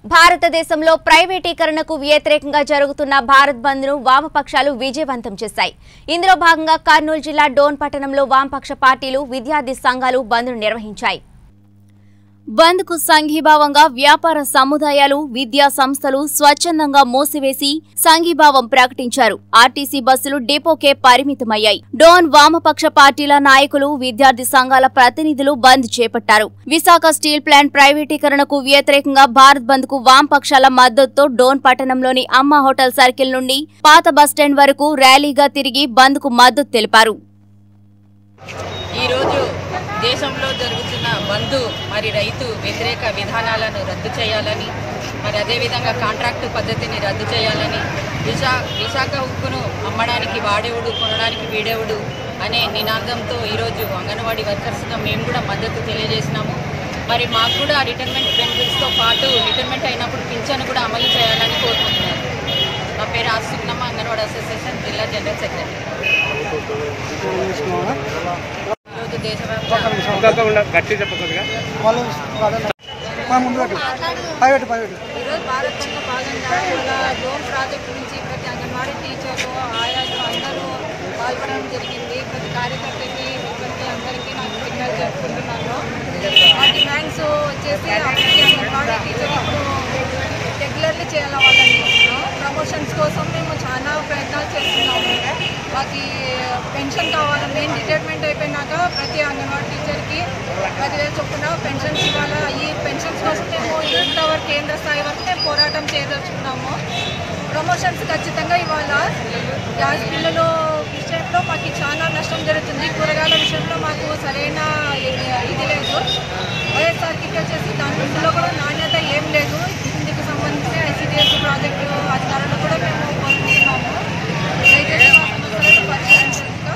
భారతదేశంలో ప్రైవేటీకరణకు వ్యతిరేకంగా జరుగుతున్న భారత్ బంద్ ను వామపక్షాలు విజయవంతం చేశాయి ఇందులో భాగంగా కర్నూలు జిల్లా డోన్ పట్టణంలో వామపక్ష పార్టీలు విద్యార్థి సంఘాలు బంద్ ను నిర్వహించాయి బంద్ కు సంఘీభావంగా వ్యాపార సముదాయాలు విద్యా సంస్థలు స్వచ్ఛందంగా మూసివేసి సంఘీభావం ప్రకటించారు ఆర్టీసీ బస్సులు డిపోకే పరిమితమయ్యాయి డోన్ వామపక్ష పార్టీల నాయకులు విద్యార్థి సంఘాల ప్రతినిధులు బంద్ చేపట్టారు విశాఖ స్టీల్ ప్లాంట్ ప్రైవేటీకరణకు వ్యతిరేకంగా భారత్ బంద్ కు వామపక్షాల మద్దతుతో డోన్ పట్టణంలోని అమ్మ హోటల్ సర్కిల్ నుండి పాత బస్టాండ్ వరకు ర్యాలీగా తిరిగి బంద్ కు మద్దతు తెలిపారు ఈరోజు దేశంలో జరుగుతున్న బంధు మరి రైతు వ్యతిరేక విధానాలను రద్దు చేయాలని మరి అదేవిధంగా కాంట్రాక్టు పద్ధతిని రద్దు చేయాలని విశా విశాఖ ఉక్కును అమ్మడానికి వాడేవుడు కొనడానికి వీడేవుడు అనే నినాదంతో ఈరోజు అంగన్వాడీ వర్కర్స్గా మేము కూడా మద్దతు తెలియజేసినాము మరి మాకు కూడా రిటైర్మెంట్ బెనిఫిట్స్తో పాటు రిటైర్మెంట్ అయినప్పుడు పింఛను కూడా అమలు చేయాలని కోరుకుంటున్నారు నా పేరు ఆస్తున్నమ్మ అంగన్వాడీ అసోసియేషన్ జిల్లా జనరల్ సెక్రటరీ ఈరోజు దేశవ్యాప్తంగా ఇంకా ఉండ గట్టి చెప్పకొద్దిగా వాళ్ళు మా ముందు పెట్టు ప్రైవేట్ ప్రైవేట్ ఈరోజు భారత్ బంద్లో భాగంగా మన డోమ్ ప్రాజెక్ట్ నుంచి ప్రతి అంగన్వాడీ టీచర్లు ఆయాలు అందరూ పాల్గొనడం జరిగింది ప్రతి కార్యకర్తకి ప్రతి అందరికీ నాకు సిగ్నల్ జరుపుకుంటున్నాను మా డిమాండ్స్ వచ్చేసి ప్రతి అంగన్వాడీ టీచర్ ఇప్పుడు రెగ్యులర్లీ చేయాలి వాళ్ళని ప్రమోషన్స్ కోసం మేము చాలా ప్రయత్నాలు చేస్తున్నాము మాకు పెన్షన్ కావాలి మెయిన్ రిటైర్మెంట్ అయిపోయినాక ప్రతి అంగన్వాడీ టీచర్కి పదివేలు చొప్పున పెన్షన్స్ ఇవ్వాలి ఈ పెన్షన్స్ కోసం మేము యూత్ టవర్ కేంద్ర స్థాయి వరకు మేము పోరాటం చేయదలుచుకున్నాము ప్రమోషన్స్ ఖచ్చితంగా ఇవ్వాలా గ్యాస్ బిల్లులు విషయంలో మాకు చాలా నష్టం జరుగుతుంది కూరగాయల విషయంలో మాకు సరైన ఇది లేదు వైఎస్ఆర్కి వచ్చేసి దాంట్లో కూడా నాణ్యత ఏం లేదు ఇందుకు సంబంధించి ఐసీడీఎస్ ప్రాజెక్టు అధికారులు కూడా మేము కోరుకుంటున్నాము దయచేసి మా సమస్యలను పరిష్కరించాల్సిందిగా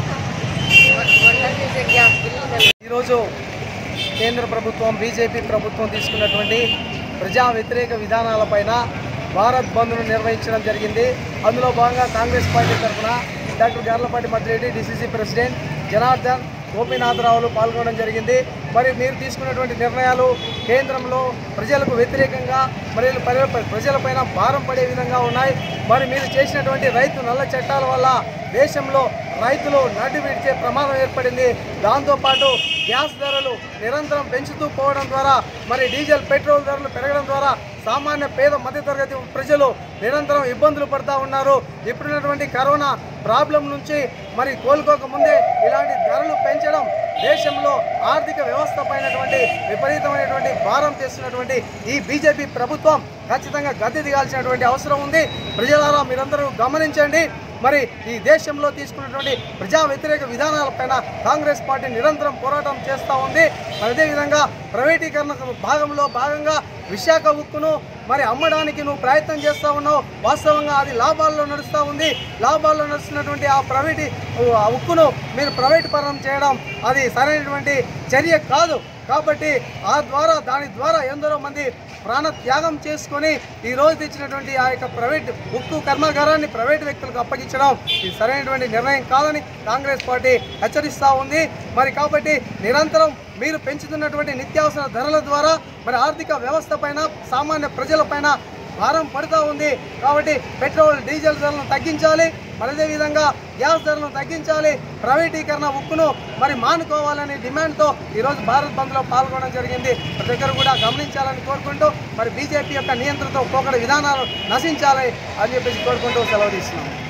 కోరుకుంటున్నాము. ఈరోజు కేంద్ర ప్రభుత్వం బీజేపీ ప్రభుత్వం తీసుకున్నటువంటి ప్రజా వ్యతిరేక విధానాలపైన భారత్ బంద్ను నిర్వహించడం జరిగింది అందులో భాగంగా కాంగ్రెస్ పార్టీ తరఫున doctor Garlapati Madreddy DCC president Janardhan గోపీనాథరావులు పాల్గొనడం జరిగింది మరి మీరు తీసుకున్నటువంటి నిర్ణయాలు కేంద్రంలో ప్రజలకు వ్యతిరేకంగా మరి పరి- ప్రజలపైన భారం పడే విధంగా ఉన్నాయి మరి మీరు చేసినటువంటి రైతు నల్ల చట్టాల వల్ల దేశంలో రైతులు నడ్డి విడిచే ప్రమాదం ఏర్పడింది దాంతోపాటు గ్యాస్ ధరలు నిరంతరం పెంచుతూ పోవడం ద్వారా మరి డీజిల్ పెట్రోల్ ధరలు పెరగడం ద్వారా సామాన్య పేద మధ్యతరగతి ప్రజలు నిరంతరం ఇబ్బందులు పడుతూ ఉన్నారు ఇప్పుడున్నటువంటి కరోనా ప్రాబ్లం నుంచి మరి కోలుకోక ముందే ఇలాంటి ధరలు పెంచడం దేశంలో ఆర్థిక వ్యవస్థ పైనటువంటి విపరీతమైనటువంటి భారం తెస్తున్నటువంటి ఈ బీజేపీ ప్రభుత్వం ఖచ్చితంగా గద్దె దిగాల్సినటువంటి అవసరం ఉంది ప్రజలారా మీరందరూ గమనించండి మరి ఈ దేశంలో తీసుకున్నటువంటి ప్రజా వ్యతిరేక విధానాలపైన కాంగ్రెస్ పార్టీ నిరంతరం పోరాటం చేస్తూ ఉంది మరి అదేవిధంగా ప్రైవేటీకరణ భాగంలో భాగంగా విశాఖ ఉక్కును మరి అమ్మడానికి నువ్వు ప్రయత్నం చేస్తూ ఉన్నావు వాస్తవంగా అది లాభాల్లో నడుస్తూ ఉంది లాభాల్లో నడుస్తున్నటువంటి ఆ ప్రైవేట్ ఆ ఉక్కును మీరు ప్రైవేట్ పరం చేయడం అది సరైనటువంటి చర్య కాదు కాబట్టి ఆ ద్వారా దాని ద్వారా ఎందరో మంది ప్రాణ త్యాగం చేసుకొని ఈ రోజు తెచ్చినటువంటి ఆ యొక్క ప్రైవేట్ ఉక్కు కర్మాగారాన్ని ప్రైవేట్ వ్యక్తులకు అప్పగించడం ఇది సరైనటువంటి నిర్ణయం కాదని కాంగ్రెస్ పార్టీ హెచ్చరిస్తూ ఉంది మరి కాబట్టి నిరంతరం మీరు పెంచుతున్నటువంటి నిత్యావసర ధరల ద్వారా మరి ఆర్థిక వ్యవస్థ పైన సామాన్య ప్రజల పైన భారం పడుతూ ఉంది కాబట్టి పెట్రోల్ డీజిల్ ధరలను తగ్గించాలి మరి అదేవిధంగా గ్యాస్ ధరలను తగ్గించాలి ప్రైవేటీకరణ ఉక్కును మరి మానుకోవాలనే డిమాండ్తో ఈరోజు భారత్ బంద్లో పాల్గొనడం జరిగింది ప్రతి ఒక్కరు కూడా గమనించాలని కోరుకుంటూ మరి బీజేపీ యొక్క నియంత్రణతో పోకడ విధానాలు నశించాలి అని చెప్పేసి కోరుకుంటూ సెలవు తీస్తున్నాం